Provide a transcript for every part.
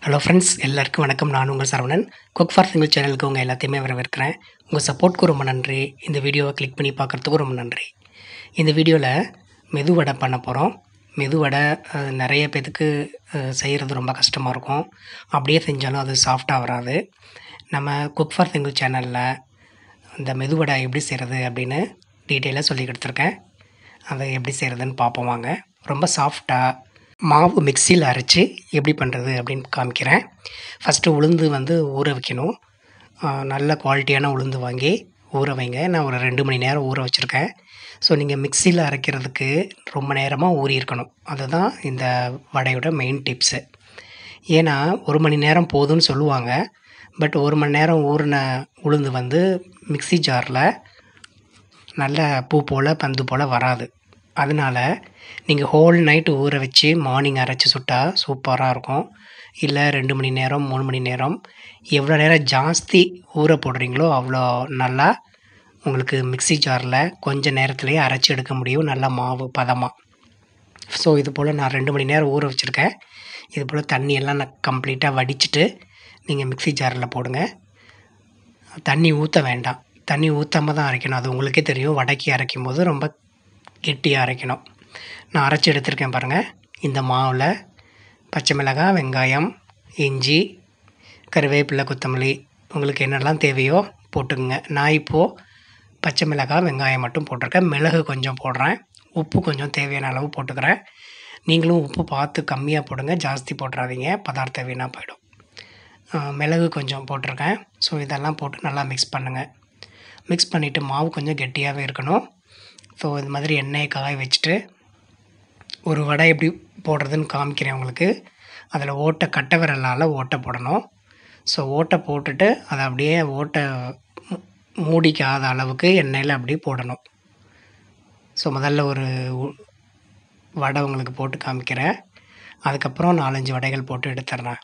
hello friends எல்லாருக்கும் வணக்கம் நான் உங்கள் சரவணன் குக் ஃபார் சிங்கிள் சேனலுக்கு உங்கள் எல்லாத்தையுமே வரவேற்கிறேன் உங்கள் சப்போர்ட்க்கு ரொம்ப நன்றி இந்த வீடியோவை கிளிக் பண்ணி பார்க்குறதுக்கும் ரொம்ப நன்றி இந்த வீடியோவில் மெதுவடை பண்ண போகிறோம் மெதுவடை அஹ், நிறைய பேத்துக்கு செய்கிறது ரொம்ப கஷ்டமாக இருக்கும் அப்படியே செஞ்சாலும் அது சாஃப்டாக வராது நம்ம குக் ஃபார் சிங்கிள் சேனலில் இந்த மெதுவடை எப்படி செய்கிறது அப்படின்னு டீட்டெயிலாக சொல்லி கொடுத்துருக்கேன் அதை எப்படி செய்கிறதுன்னு பார்ப்போம் வாங்க ரொம்ப சாஃப்டாக மாவு மிக்சியில் அரைச்சி எப்படி பண்ணுறது அப்படின்னு காமிக்கிறேன் ஃபஸ்ட்டு உளுந்து வந்து ஊற வைக்கணும் ஆஹ் நல்ல குவாலிட்டியான உளுந்து வாங்கி ஊற வைங்க நான் ஒரு ரெண்டு மணி நேரம் ஊற வச்சுருக்கேன் ஸோ நீங்கள் மிக்சியில் அரைக்கிறதுக்கு ரொம்ப நேரமாக ஊறி இருக்கணும் அதுதான் இந்த வடையோட மெயின் டிப்ஸு ஏன்னா ஒரு மணி நேரம் போதும்னு சொல்லுவாங்க பட் ஒரு மணி நேரம் ஊறின உளுந்து வந்து மிக்ஸி ஜாரில் நல்ல பூ போல் பந்து போல் வராது அதனால நீங்கள் ஹோல் நைட்டு ஊற வச்சு மார்னிங் அரைச்சி சுட்டால் சூப்பராக இருக்கும் இல்லை ரெண்டு மணி நேரம் மூணு மணி நேரம் எவ்வளோ நேரம் ஜாஸ்தி ஊற போடுறீங்களோ அவ்வளோ நல்லா உங்களுக்கு மிக்ஸி ஜாரில் கொஞ்ச நேரத்துலேயே அரைச்சி எடுக்க முடியும் நல்லா மாவு பதமாக ஸோ இது போல் நான் ரெண்டு மணி நேரம் ஊற வச்சுருக்கேன் இது போல் தண்ணியெல்லாம் நான் கம்ப்ளீட்டாக வடிச்சிட்டு நீங்கள் மிக்ஸி ஜாரில் போடுங்க தண்ணி ஊற்ற வேண்டாம் தண்ணி ஊற்றாம தான் அரைக்கணும் அது உங்களுக்கே தெரியும் வடக்கி அரைக்கும் போது ரொம்ப கெட்டியாக அரைக்கணும் நான் அரைச்சி எடுத்திருக்கேன் பாருங்கள் இந்த மாவில் பச்சை மிளகாய் வெங்காயம் இஞ்சி கருவேப்பிலை கொத்தமல்லி உங்களுக்கு என்னெல்லாம் தேவையோ போட்டுக்குங்க நான் இப்போது பச்சை மிளகாய் வெங்காயம் மட்டும் போட்டிருக்கேன் மிளகு கொஞ்சம் போடுறேன் உப்பு கொஞ்சம் தேவையான அளவு போட்டுக்கிறேன் நீங்களும் உப்பு பார்த்து கம்மியாக போடுங்க ஜாஸ்தி போட்டுறாதீங்க பதார்த்தம் வீணாக போயிடும் ஆஹ் மிளகு கொஞ்சம் போட்டிருக்கேன் ஸோ இதெல்லாம் போட்டு நல்லா மிக்ஸ் பண்ணுங்கள் மிக்ஸ் பண்ணிவிட்டு மாவு கொஞ்சம் கெட்டியாகவே இருக்கணும் ஸோ இது மாதிரி எண்ணெயை காய வச்சுட்டு ஒரு வடை எப்படி போடுறதுன்னு காமிக்கிறேன் உங்களுக்கு அதில் ஓட்டை கட்டை விரலால் ஓட்டை போடணும் ஸோ ஓட்டை போட்டுட்டு அதை அப்படியே ஓட்டை மூ- மூடிக்காத அளவுக்கு எண்ணெயில் அப்படியே போடணும் ஸோ முதல்ல ஒரு உ- வடை உங்களுக்கு போட்டு காமிக்கிறேன் அதுக்கப்புறம் நாலஞ்சு வடைகள் போட்டு எடுத்துட்றேன்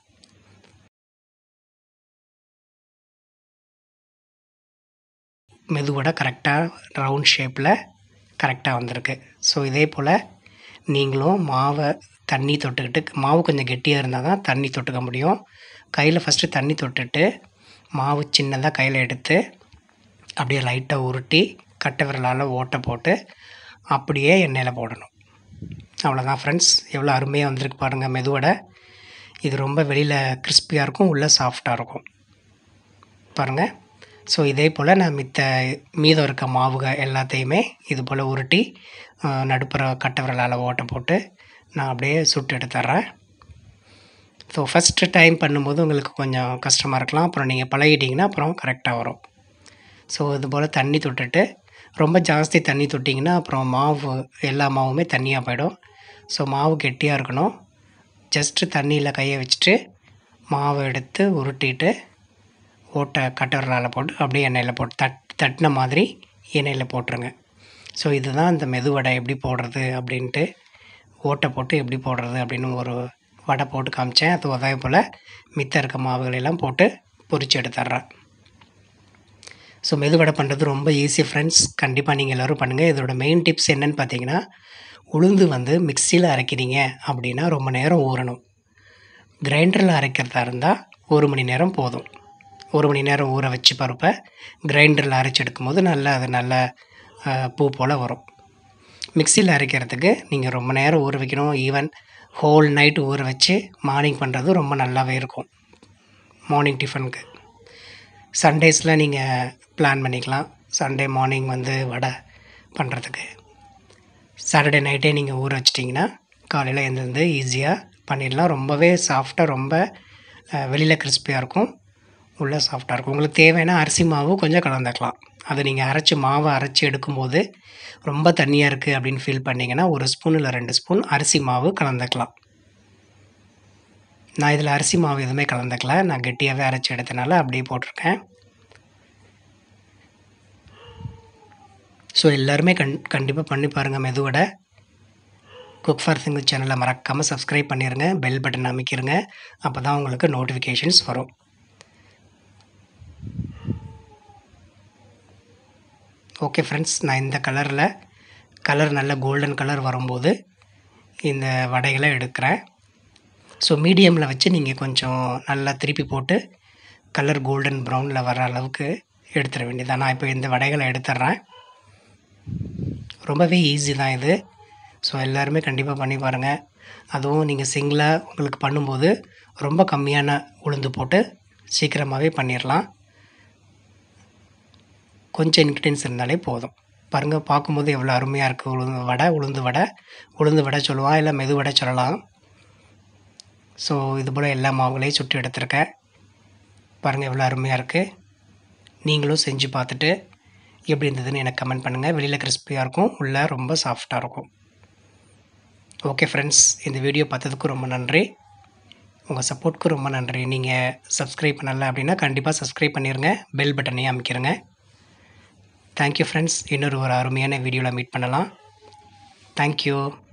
மெதுவடை கரெக்டாக ரவுண்ட் ஷேப்பில் கரெக்டாக வந்திருக்கு ஸோ இதே போல் நீங்களும் மாவை தண்ணி தொட்டுக்கிட்டு மாவு கொஞ்சம் கெட்டியாக இருந்தால் தான் தண்ணி தொட்டுக்க முடியும் கையில் ஃபஸ்ட்டு தண்ணி தொட்டுட்டு மாவு சின்னதாக கையில் எடுத்து அப்படியே லைட்டாக உருட்டி கட்டை விரலால் ஓட்டை போட்டு அப்படியே எண்ணெயில் போடணும் அவ்வளோதான் ஃப்ரெண்ட்ஸ் எவ்வளோ அருமையாக வந்திருக்கு பாருங்கள் மெதுவடை இது ரொம்ப வெளியில் கிறிஸ்பியாக இருக்கும் உள்ளே சாஃப்டாக இருக்கும் பாருங்கள் ஸோ இதே போல் நான் மித்த மீதம் இருக்க மாவுக எல்லாத்தையுமே இது போல் உருட்டி ஆஹ், நடுப்புற கட்டை விரலால் ஓட்டை போட்டு நான் அப்படியே சுட்டு எடுத்துட்றேன் ஸோ ஃபஸ்ட்டு டைம் பண்ணும்போது உங்களுக்கு கொஞ்சம் கஷ்டமாக இருக்கலாம் அப்புறம் நீங்கள் பழகிட்டிங்கன்னா அப்புறம் கரெக்டாக வரும் ஸோ இது போல் தண்ணி தொட்டுட்டு ரொம்ப ஜாஸ்தி தண்ணி தொட்டிங்கன்னா அப்புறம் மாவு எல்லா மாவுமே தண்ணியாக போயிடும் ஸோ மாவு கெட்டியாக இருக்கணும் ஜஸ்ட்டு தண்ணியில் கையை வச்சுட்டு மாவை எடுத்து உருட்டிட்டு ஓட்டை கட்டவரலால் போட்டு அப்படியே எண்ணெயில் போட்டு தட் தட்டின மாதிரி எண்ணெயில் போட்டுருங்க ஸோ இதுதான் இந்த மெதுவடை எப்படி போடுறது அப்படின்ட்டு ஓட்டை போட்டு எப்படி போடுறது அப்படின்னு ஒரு வடை போட்டு காமிச்சேன் அது அதே போல் மித்த இருக்க மாவுகளெல்லாம் போட்டு பொரிச்சு எடுத்துட்றேன் ஸோ மெதுவடை பண்ணுறது ரொம்ப ஈஸி ஃப்ரெண்ட்ஸ் கண்டிப்பாக நீங்கள் எல்லோரும் பண்ணுங்கள் இதோட மெயின் டிப்ஸ் என்னன்னு பார்த்தீங்கன்னா உளுந்து வந்து மிக்சியில் அரைக்கிறீங்க அப்படின்னா ரொம்ப நேரம் ஊறணும் கிரைண்டரில் அரைக்கிறதா இருந்தால் ஒரு மணி நேரம் போதும் ஒரு மணி நேரம் ஊற வச்சு பருப்பை கிரைண்டரில் அரைச்சி எடுக்கும்போது நல்லா அது நல்ல அஹ், பூ போல் வரும் மிக்சியில் அரைக்கிறதுக்கு நீங்கள் ரொம்ப நேரம் ஊற வைக்கணும் ஈவன் ஹோல் நைட் ஊற வச்சு மார்னிங் பண்ணுறது ரொம்ப நல்லாவே இருக்கும் மார்னிங் டிஃபனுக்கு சண்டேஸில் நீங்கள் பிளான் பண்ணிக்கலாம் சண்டே மார்னிங் வந்து வடை பண்ணுறதுக்கு சாட்டர்டே நைட்டே நீங்கள் ஊற வச்சிட்டிங்கன்னா காலையில் எழுந்திருந்து ஈஸியாக பண்ணிடலாம் ரொம்பவே சாஃப்டாக ரொம்ப வெளியில் கிறிஸ்பியாக இருக்கும் உள்ளே சாஃப்டாக இருக்கும் உங்களுக்கு தேவையான அரிசி மாவு கொஞ்சம் கலந்துக்கலாம் அது நீங்கள் அரைச்சி மாவை அரைச்சி எடுக்கும்போது ரொம்ப தண்ணியாக இருக்குது அப்படின்னு ஃபீல் பண்ணிங்கன்னா ஒரு ஸ்பூன் இல்லை ரெண்டு ஸ்பூன் அரிசி மாவு கலந்துக்கலாம் நான் இதில் அரிசி மாவு எதுவுமே கலந்துக்கல நான் கெட்டியாகவே அரைச்சி எடுத்தனால அப்படியே போட்டிருக்கேன் ஸோ எல்லாருமே கண் கண்டிப்பாக பண்ணி பாருங்கள் மெதுவடை குக் ஃபார் சிங்கிள் சேனலை மறக்காமல் சப்ஸ்கிரைப் பண்ணிடுங்க பெல் பட்டன் அமைக்கிருங்க அப்போ தான் உங்களுக்கு நோட்டிஃபிகேஷன்ஸ் வரும் ஓகே ஃப்ரெண்ட்ஸ் நான் இந்த கலரில் கலர் நல்ல கோல்டன் கலர் வரும்போது இந்த வடைகளை எடுக்கிறேன் ஸோ மீடியமில் வச்சு நீங்கள் கொஞ்சம் நல்லா திருப்பி போட்டு கலர் கோல்டன் ப்ரௌனில் வர அளவுக்கு எடுத்துட வேண்டியதான் நான் இப்போ இந்த வடைகளை எடுத்துட்றேன் ரொம்பவே ஈஸி தான் இது ஸோ எல்லாருமே கண்டிப்பாக பண்ணி பாருங்கள் அதுவும் நீங்கள் சிங்கிளாக உங்களுக்கு பண்ணும்போது ரொம்ப கம்மியான உளுந்து போட்டு சீக்கிரமாகவே பண்ணிடலாம் கொஞ்சம் இன்க்ரீடியன்ஸ் இருந்தாலே போதும் பாருங்கள் பார்க்கும்போது எவ்வளோ அருமையாக இருக்குது உளுந்து வடை உளுந்து வடை உளுந்து வடை சொல்லுவான் இல்லை மெது வடை சொல்லலாம் ஸோ இது போல் எல்லா மாவுகளையும் சுட்டு எடுத்திருக்கேன் பாருங்கள் எவ்வளோ அருமையாக இருக்குது நீங்களும் செஞ்சு பார்த்துட்டு எப்படி இருந்ததுன்னு எனக்கு கமெண்ட் பண்ணுங்கள் வெளியில் கிறிஸ்பியாக இருக்கும் உள்ளே ரொம்ப சாஃப்டாக இருக்கும் ஓகே ஃப்ரெண்ட்ஸ் இந்த வீடியோ பார்த்ததுக்கு ரொம்ப நன்றி உங்கள் சப்போர்ட்க்கு ரொம்ப நன்றி நீங்கள் சப்ஸ்கிரைப் பண்ணலை அப்படின்னா கண்டிப்பாக சப்ஸ்கிரைப் பண்ணிடுங்க பெல் பட்டனையும் அமைக்கிறங்க தேங்க்யூ ஃப்ரெண்ட்ஸ் இன்னொரு ஒரு அருமையான வீடியோவில் மீட் பண்ணலாம் தேங்க்யூ